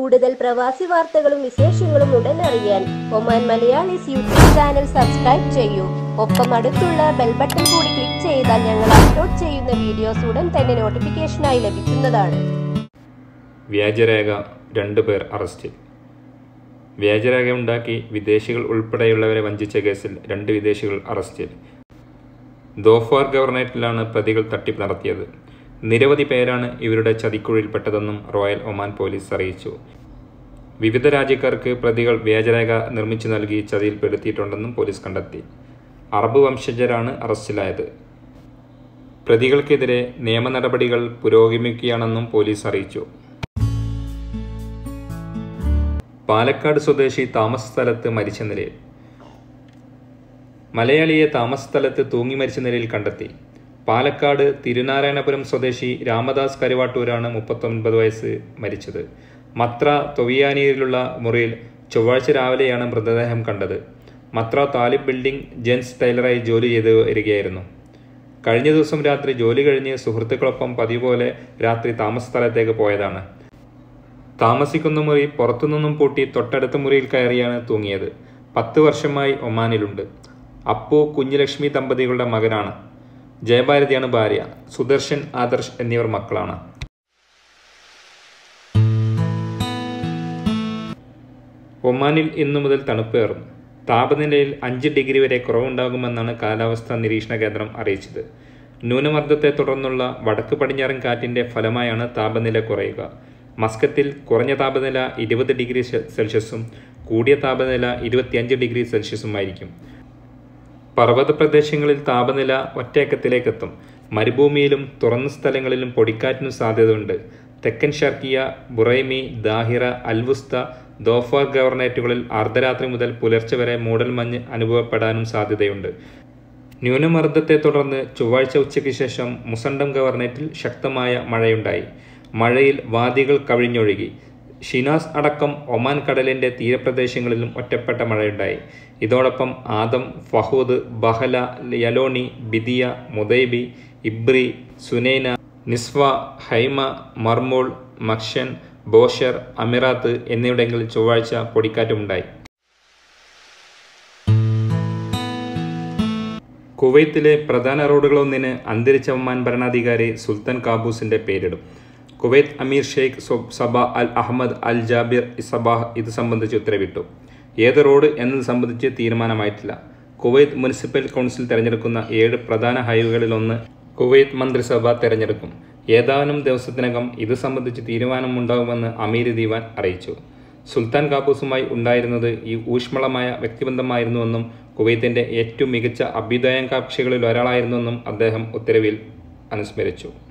കൂടുതൽ പ്രവാസി വാർത്തകളും വിശേഷങ്ങളും ഉടൻ അറിയാൻ Oman Malayalees YouTube channel subscribe ചെയ്യൂ ഒപ്പം അടുത്തുള്ള ബെൽ ബട്ടൺ കൂടി ക്ലിക്ക് ചെയ്താൽ ഞങ്ങൾ അപ്ലോഡ് ചെയ്യുന്ന വീഡിയോസ് ഉടൻ തന്നെ നോട്ടിഫിക്കേഷനായി ലഭിക്കുന്നതാണ് വ്യാജരേഖ രണ്ടുപേർ അറസ്റ്റിൽ വ്യാജരേഖ ഉണ്ടാക്കി വിദേശികൾ ഉൾപ്പെടെയുള്ളവരെ വഞ്ചിച്ച കേസിൽ രണ്ട് വിദേശികൾ അറസ്റ്റിൽ ദോഫാർ ഗവർണറേറ്റിലാണ് പ്രതികൾ തട്ടിപ്പ് നടത്തിയത് നിരവധി പേരാണ് ഇവരുടെ ചതിക്കുഴിയിൽപ്പെട്ടതെന്നും റോയൽ ഒമാൻ പോലീസ് അറിയിച്ചു വിവിധ രാജ്യക്കാർക്ക് പ്രതികൾ വ്യാജരേഖ നിർമ്മിച്ചു നൽകി ചതിയിൽപ്പെടുത്തിയിട്ടുണ്ടെന്നും പോലീസ് കണ്ടെത്തി അറബ് വംശജരാണ് അറസ്റ്റിലായത് പ്രതികൾക്കെതിരെ നിയമ നടപടികൾ പുരോഗമിക്കുകയാണെന്നും പോലീസ് അറിയിച്ചു പാലക്കാട് സ്വദേശി താമസ സ്ഥലത്ത് മരിച്ച നിലയിൽ മലയാളിയെ താമസ സ്ഥലത്ത് തൂങ്ങി മരിച്ച നിലയിൽ കണ്ടെത്തി പാലക്കാട് തിരുനാരായണപുരം സ്വദേശി രാമദാസ് കരുവാട്ടൂരാണ് മുപ്പത്തൊൻപത് വയസ്സ് മരിച്ചത് മത്ര തൊവിയാനിയിലുള്ള മുറിയിൽ ചൊവ്വാഴ്ച രാവിലെയാണ് മൃതദേഹം കണ്ടത് മത്ര താലിബ് ബിൽഡിംഗ് ജെൻസ് ടൈലറായി ജോലി ചെയ്ത് വരികയായിരുന്നു കഴിഞ്ഞ ദിവസം രാത്രി ജോലി കഴിഞ്ഞ് സുഹൃത്തുക്കളൊപ്പം പതിവ് പോലെ രാത്രി താമസ സ്ഥലത്തേക്ക് പോയതാണ് താമസിക്കുന്ന മുറി പുറത്തുനിന്നും പൂട്ടി തൊട്ടടുത്ത മുറിയിൽ കയറിയാണ് തൂങ്ങിയത് പത്ത് വർഷമായി ഒമാനിലുണ്ട് അപ്പു കുഞ്ഞുലക്ഷ്മി ദമ്പതികളുടെ മകനാണ് ജയഭാരതിയാണ് ഭാര്യ സുദർശൻ ആദർശ് എന്നിവർ മക്കളാണ് ഒമാനിൽ ഇന്നു മുതൽ തണുപ്പേറും താപനിലയിൽ അഞ്ച് ഡിഗ്രി വരെ കുറവുണ്ടാകുമെന്നാണ് കാലാവസ്ഥാ നിരീക്ഷണ കേന്ദ്രം അറിയിച്ചത് ന്യൂനമർദ്ദത്തെ തുടർന്നുള്ള വടക്ക് പടിഞ്ഞാറൻ കാറ്റിന്റെ ഫലമായാണ് താപനില കുറയുക മസ്കത്തിൽ കുറഞ്ഞ താപനില ഇരുപത് ഡിഗ്രി സെൽഷ്യസും കൂടിയ താപനില ഇരുപത്തിയഞ്ച് ഡിഗ്രി സെൽഷ്യസുമായിരിക്കും പർവ്വത പ്രദേശങ്ങളിൽ താപനില ഒറ്റയക്കത്തിലേക്കെത്തും മരുഭൂമിയിലും തുറന്ന സ്ഥലങ്ങളിലും പൊടിക്കാറ്റിനും സാധ്യതയുണ്ട് തെക്കൻ Sharqiyah Buraimi Dhahirah Al Wusta Dhofar ഗവർണറേറ്റുകളിൽ അർദ്ധരാത്രി മുതൽ പുലർച്ചെ വരെ മൂടൽമഞ്ഞ് അനുഭവപ്പെടാനും സാധ്യതയുണ്ട് ന്യൂനമർദ്ദത്തെ തുടർന്ന് ചൊവ്വാഴ്ച ഉച്ചയ്ക്ക് ശേഷം മുസണ്ടം ഗവർണറേറ്റിൽ ശക്തമായ മഴയുണ്ടായി മഴയിൽ വാദികൾ കവിഞ്ഞൊഴുകി ഷിനാസ് അടക്കം ഒമാൻ കടലിന്റെ തീരപ്രദേശങ്ങളിലും ഒറ്റപ്പെട്ട മഴയുണ്ടായി ഇതോടൊപ്പം Adam Fahud Bahla Yalooni Bidiya Mudaibi Ibri Sunaynah Nizwa Haima Marmul Makshan Bausher Amerat എന്നിവിടങ്ങളിൽ ചൊവ്വാഴ്ച പൊടിക്കാറ്റുമുണ്ടായി കുവൈത്തിലെ പ്രധാന റോഡുകളൊന്നിന് അന്തരിച്ച ഒമാൻ ഭരണാധികാരി സുൽത്താൻ കാബൂസിന്റെ പേരിടും Kuwait Amir Sheikh Sabah Al Ahmad Al Jaber Al Sabah ഇത് സംബന്ധിച്ച് ഉത്തരവിട്ടു ഏത് റോഡ് എന്നത് സംബന്ധിച്ച് തീരുമാനമായിട്ടില്ല കുവൈത്ത് മുനിസിപ്പൽ കൗൺസിൽ തിരഞ്ഞെടുക്കുന്ന ഏഴ് പ്രധാന ഹൈവേകളിലൊന്ന് കുവൈത്ത് മന്ത്രിസഭ തിരഞ്ഞെടുക്കും ഏതാനും ദിവസത്തിനകം ഇത് സംബന്ധിച്ച് തീരുമാനമുണ്ടാകുമെന്ന് അമീർ ദീവാൻ അറിയിച്ചു സുൽത്താൻ കാബൂസുമായി ഉണ്ടായിരുന്നത് ഈ ഊഷ്മളമായ വ്യക്തിബന്ധമായിരുന്നുവെന്നും കുവൈത്തിന്റെ ഏറ്റവും മികച്ച അഭ്യുദയകാംക്ഷികളിൽ ഒരാളായിരുന്നുവെന്നും അദ്ദേഹം ഉത്തരവിൽ അനുസ്മരിച്ചു